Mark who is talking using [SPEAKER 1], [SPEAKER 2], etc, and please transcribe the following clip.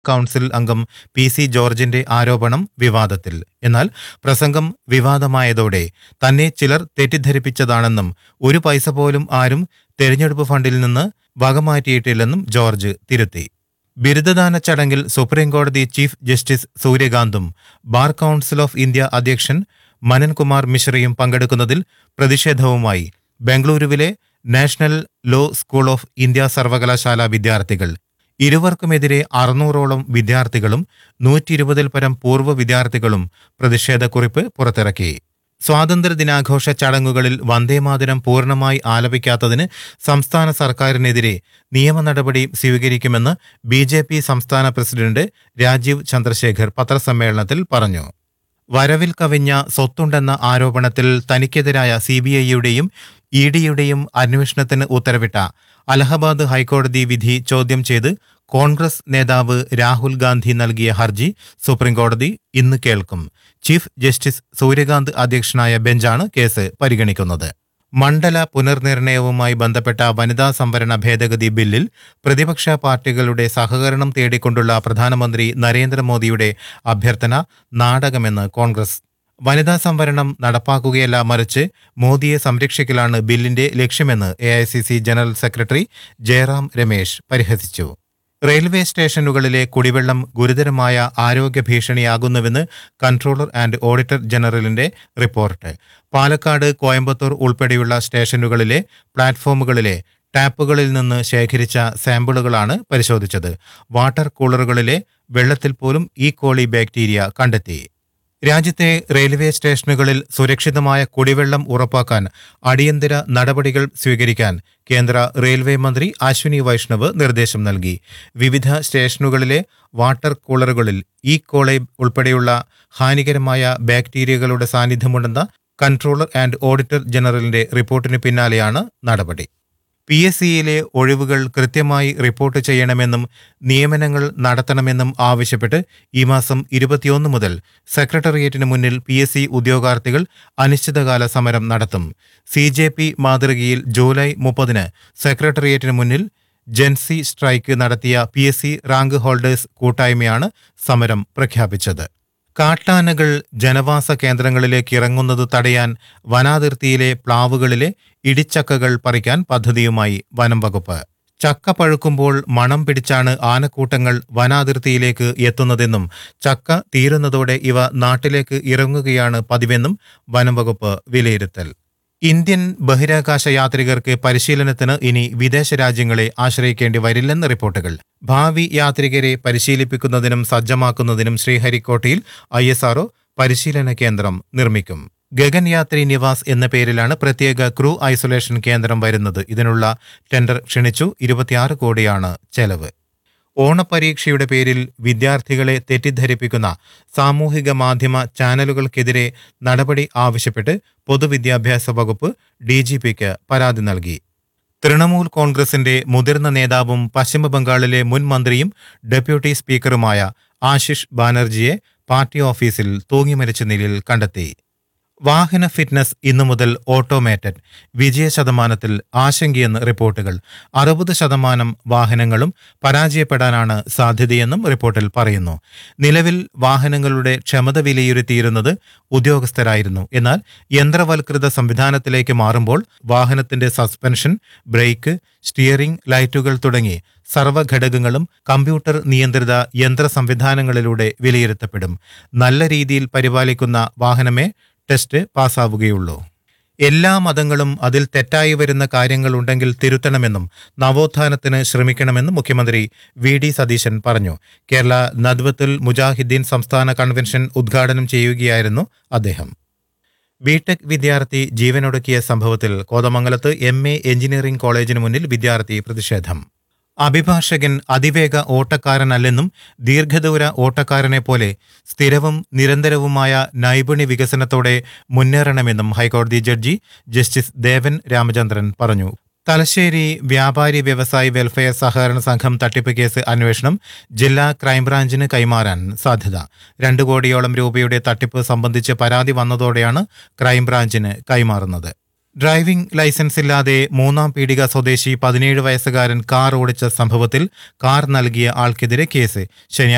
[SPEAKER 1] council അംഗം P C ജോർജിന്റെ ആരോപണം വിവാദത്തിൽ എന്നാൽ പ്രസംഗം വിവാദമായതോടെ തന്നെ ചിലർ തെറ്റിദ്ധരിപ്പിച്ചതാണെന്നും ഒരു പൈസ പോലും ആരും തെരഞ്ഞെടുപ്പ് ഫണ്ടിൽ നിന്ന് വകമാറ്റിയിട്ടില്ലെന്നും ജോർജ് തിരുത്തി ബിരുദദാന ചടങ്ങിൽ സുപ്രീംകോടതി ചീഫ് ജസ്റ്റിസ് സൂര്യകാന്തും ബാർ കൗൺസിൽ ഓഫ് ഇന്ത്യ അധ്യക്ഷൻ മനൻകുമാർ മിശ്രയും പങ്കെടുക്കുന്നതിൽ പ്രതിഷേധവുമായി ബംഗളൂരുവിലെ national law school of India സർവകലാശാല വിദ്യാർത്ഥികൾ ഇരുവർക്കുമെതിരെ അറുന്നൂറോളം വിദ്യാർത്ഥികളും നൂറ്റി ഇരുപതിൽ പരം പൂർവ്വ വിദ്യാർത്ഥികളും പ്രതിഷേധക്കുറിപ്പ് പുറത്തിറക്കി സ്വാതന്ത്ര്യദിനാഘോഷ ചടങ്ങുകളിൽ വന്ദേമാതരം പൂർണ്ണമായി ആലപിക്കാത്തതിന് സംസ്ഥാന സർക്കാരിനെതിരെ നിയമ നടപടി സ്വീകരിക്കുമെന്ന് ബി ജെ പി സംസ്ഥാന പ്രസിഡന്റ് രാജീവ് ചന്ദ്രശേഖർ പത്രസമ്മേളനത്തിൽ പറഞ്ഞു വരവിൽ കവിഞ്ഞ സ്വത്തുണ്ടെന്ന ആരോപണത്തിൽ തനിക്കെതിരായ സി ബി ഐയുടെയും ഇ ഡിയുടെയും അന്വേഷണത്തിന് ഉത്തരവിട്ട അലഹബാദ് ഹൈക്കോടതി വിധി ചോദ്യം ചെയ്ത് കോൺഗ്രസ് നേതാവ് രാഹുൽ ഗാന്ധി നൽകിയ ഹർജി സുപ്രീംകോടതി ഇന്ന് കേൾക്കും ചീഫ് ജസ്റ്റിസ് സൂര്യകാന്ത് അധ്യക്ഷനായ ബെഞ്ചാണ് കേസ് പരിഗണിക്കുന്നത് മണ്ഡല പുനർനിർണയവുമായി ബന്ധപ്പെട്ട വനിതാ സംവരണ ഭേദഗതി ബില്ലിൽ പ്രതിപക്ഷ പാർട്ടികളുടെ സഹകരണം തേടിക്കൊണ്ടുള്ള പ്രധാനമന്ത്രി നരേന്ദ്രമോദിയുടെ അഭ്യർത്ഥന നാടകമെന്ന് കോൺഗ്രസ് വനിതാ സംവരണം നടപ്പാക്കുകയല്ല മറിച്ച് മോദിയെ സംരക്ഷിക്കലാണ് ബില്ലിന്റെ ലക്ഷ്യമെന്ന് A general secretary Jairam Ramesh പരിഹസിച്ചു റെയിൽവേ സ്റ്റേഷനുകളിലെ കുടിവെള്ളം ഗുരുതരമായ ആരോഗ്യ ഭീഷണിയാകുന്നുവെന്ന് കൺട്രോളർ ആൻഡ് ഓഡിറ്റർ ജനറലിന്റെ റിപ്പോർട്ട് പാലക്കാട് കോയമ്പത്തൂർ ഉൾപ്പെടെയുള്ള സ്റ്റേഷനുകളിലെ പ്ലാറ്റ്ഫോമുകളിലെ ടാപ്പുകളിൽ നിന്ന് ശേഖരിച്ച സാമ്പിളുകളാണ് പരിശോധിച്ചത് വാട്ടർ കൂളറുകളിലെ വെള്ളത്തിൽ പോലും ഈ കോളി ബാക്ടീരിയ കണ്ടെത്തി രാജ്യത്തെ റെയിൽവേ സ്റ്റേഷനുകളിൽ സുരക്ഷിതമായ കുടിവെള്ളം ഉറപ്പാക്കാൻ അടിയന്തര നടപടികൾ സ്വീകരിക്കാൻ കേന്ദ്ര റെയിൽവേ മന്ത്രി അശ്വിനി വൈഷ്ണവ് നിർദ്ദേശം നൽകി വിവിധ സ്റ്റേഷനുകളിലെ വാട്ടർ കൂളറുകളിൽ ഈ കോളൈ ഉൾപ്പെടെയുള്ള ഹാനികരമായ ബാക്ടീരിയകളുടെ സാന്നിധ്യമുണ്ടെന്ന കൺട്രോളർ ആൻഡ് ഓഡിറ്റർ ജനറലിന്റെ റിപ്പോർട്ടിന് പിന്നാലെയാണ് നടപടി പി എസ് സിയിലെ ഒഴിവുകൾ കൃത്യമായി റിപ്പോർട്ട് ചെയ്യണമെന്നും നിയമനങ്ങൾ നടത്തണമെന്നും ആവശ്യപ്പെട്ട് ഈ മാസം ഇരുപത്തിയൊന്ന് മുതൽ സെക്രട്ടേറിയറ്റിന് മുന്നിൽ പി എസ് സി ഉദ്യോഗാർത്ഥികൾ അനിശ്ചിതകാല സമരം നടത്തും സി ജെ പി മാതൃകയിൽ ജൂലൈ മുപ്പതിന് സെക്രട്ടേറിയറ്റിന് മുന്നിൽ ജൻസി സ്ട്രൈക്ക് നടത്തിയ P S C rank holders കൂട്ടായ്മയാണ് സമരം പ്രഖ്യാപിച്ചത് കാട്ടാനകൾ ജനവാസ കേന്ദ്രങ്ങളിലേക്ക് ഇറങ്ങുന്നത് തടയാൻ വനാതിർത്തിയിലെ പ്ലാവുകളിലെ ഇടിച്ചക്കകൾ പറിക്കാൻ പദ്ധതിയുമായി വനം വകുപ്പ് ചക്ക പഴുക്കുമ്പോൾ മണം പിടിച്ചാണ് ആനക്കൂട്ടങ്ങൾ വനാതിർത്തിയിലേക്ക് എത്തുന്നതെന്നും ചക്ക തീരുന്നതോടെ ഇവ നാട്ടിലേക്ക് ഇറങ്ങുകയാണ് പതിവെന്നും വനം വകുപ്പ് വിലയിരുത്തൽ ഇന്ത്യൻ ബഹിരാകാശ യാത്രികർക്ക് പരിശീലനത്തിന് ഇനി വിദേശ രാജ്യങ്ങളെ ആശ്രയിക്കേണ്ടി വരില്ലെന്ന് റിപ്പോർട്ടുകൾ ഭാവി യാത്രികരെ പരിശീലിപ്പിക്കുന്നതിനും സജ്ജമാക്കുന്നതിനും ശ്രീഹരിക്കോട്ടയിൽ ഐ എസ് പരിശീലന കേന്ദ്രം നിർമ്മിക്കും ഗഗൻയാത്രി നിവാസ് എന്ന പേരിലാണ് പ്രത്യേക ക്രൂ ഐസൊലേഷൻ കേന്ദ്രം വരുന്നത് ഇതിനുള്ള ടെൻഡർ ക്ഷണിച്ചു ഇരുപത്തിയാറ് കോടിയാണ് ചെലവ് ഓണപരീക്ഷയുടെ പേരിൽ വിദ്യാർത്ഥികളെ തെറ്റിദ്ധരിപ്പിക്കുന്ന സാമൂഹിക മാധ്യമ ചാനലുകൾക്കെതിരെ നടപടി ആവശ്യപ്പെട്ട് പൊതുവിദ്യാഭ്യാസ വകുപ്പ് ഡി ജി പിക്ക് പരാതി നൽകി തൃണമൂൽ കോൺഗ്രസിന്റെ മുതിർന്ന നേതാവും പശ്ചിമബംഗാളിലെ മുൻ മന്ത്രിയും ഡെപ്യൂട്ടി സ്പീക്കറുമായ ആശിഷ് ബാനർജിയെ പാർട്ടി ഓഫീസിൽ തൂങ്ങിമരിച്ച നിലയിൽ കണ്ടെത്തി വാഹന ഫിറ്റ്നസ് ഇന്നു മുതൽ ഓട്ടോമേറ്റഡ് വിജയ ശതമാനത്തിൽ ആശങ്കയെന്ന് റിപ്പോർട്ടുകൾ അറുപത് ശതമാനം വാഹനങ്ങളും പരാജയപ്പെടാനാണ് സാധ്യതയെന്നും റിപ്പോർട്ടിൽ പറയുന്നു നിലവിൽ വാഹനങ്ങളുടെ ക്ഷമത വിലയിരുത്തിയിരുന്നത് ഉദ്യോഗസ്ഥരായിരുന്നു എന്നാൽ യന്ത്രവൽകൃത സംവിധാനത്തിലേക്ക് മാറുമ്പോൾ വാഹനത്തിന്റെ സസ്പെൻഷൻ ബ്രേക്ക് സ്റ്റിയറിംഗ് ലൈറ്റുകൾ തുടങ്ങി സർവ്വഘടകങ്ങളും കമ്പ്യൂട്ടർ നിയന്ത്രിത യന്ത്ര സംവിധാനങ്ങളിലൂടെ വിലയിരുത്തപ്പെടും നല്ല രീതിയിൽ പരിപാലിക്കുന്ന വാഹനമേ ടെസ്റ്റ് പാസ്സാവുകയുള്ളൂ എല്ലാ മതങ്ങളും അതിൽ തെറ്റായി വരുന്ന കാര്യങ്ങളുണ്ടെങ്കിൽ തിരുത്തണമെന്നും നവോത്ഥാനത്തിന് ശ്രമിക്കണമെന്നും മുഖ്യമന്ത്രി വി ഡി സതീശൻ പറഞ്ഞു കേരള നദ്വത്തുൽ മുജാഹിദ്ദീൻ സംസ്ഥാന കൺവെൻഷൻ ഉദ്ഘാടനം ചെയ്യുകയായിരുന്നു അദ്ദേഹം ബിടെക് വിദ്യാർത്ഥി ജീവനൊടുക്കിയ സംഭവത്തിൽ കോതമംഗലത്ത് എം എ എഞ്ചിനീയറിംഗ് കോളേജിന് മുന്നിൽ വിദ്യാർത്ഥി പ്രതിഷേധം അഭിഭാഷകൻ അതിവേഗ ഓട്ടക്കാരനല്ലെന്നും ദീർഘദൂര ഓട്ടക്കാരനെ പോലെ സ്ഥിരവും നിരന്തരവുമായ നൈപുണ്യ വികസനത്തോടെ മുന്നേറണമെന്നും ഹൈക്കോടതി ജഡ്ജി ജസ്റ്റിസ് ദേവൻ രാമചന്ദ്രൻ പറഞ്ഞു തലശ്ശേരി വ്യാപാരി വ്യവസായി വെൽഫെയർ സഹകരണ സംഘം തട്ടിപ്പ് കേസ് അന്വേഷണം ജില്ലാ ക്രൈംബ്രാഞ്ചിന് കൈമാറാൻ സാധ്യത രണ്ടു കോടിയോളം രൂപയുടെ തട്ടിപ്പ് സംബന്ധിച്ച് പരാതി വന്നതോടെയാണ് ക്രൈംബ്രാഞ്ചിന് കൈമാറുന്നത് ഡ്രൈവിംഗ് ലൈസൻസ് ഇല്ലാതെ മൂന്നാം പീടിക സ്വദേശി പതിനേഴ് വയസ്സുകാരൻ കാർ ഓടിച്ച സംഭവത്തിൽ കാർ നൽകിയ ആൾക്കെതിരെ കേസ് ശനിയാഴ്ച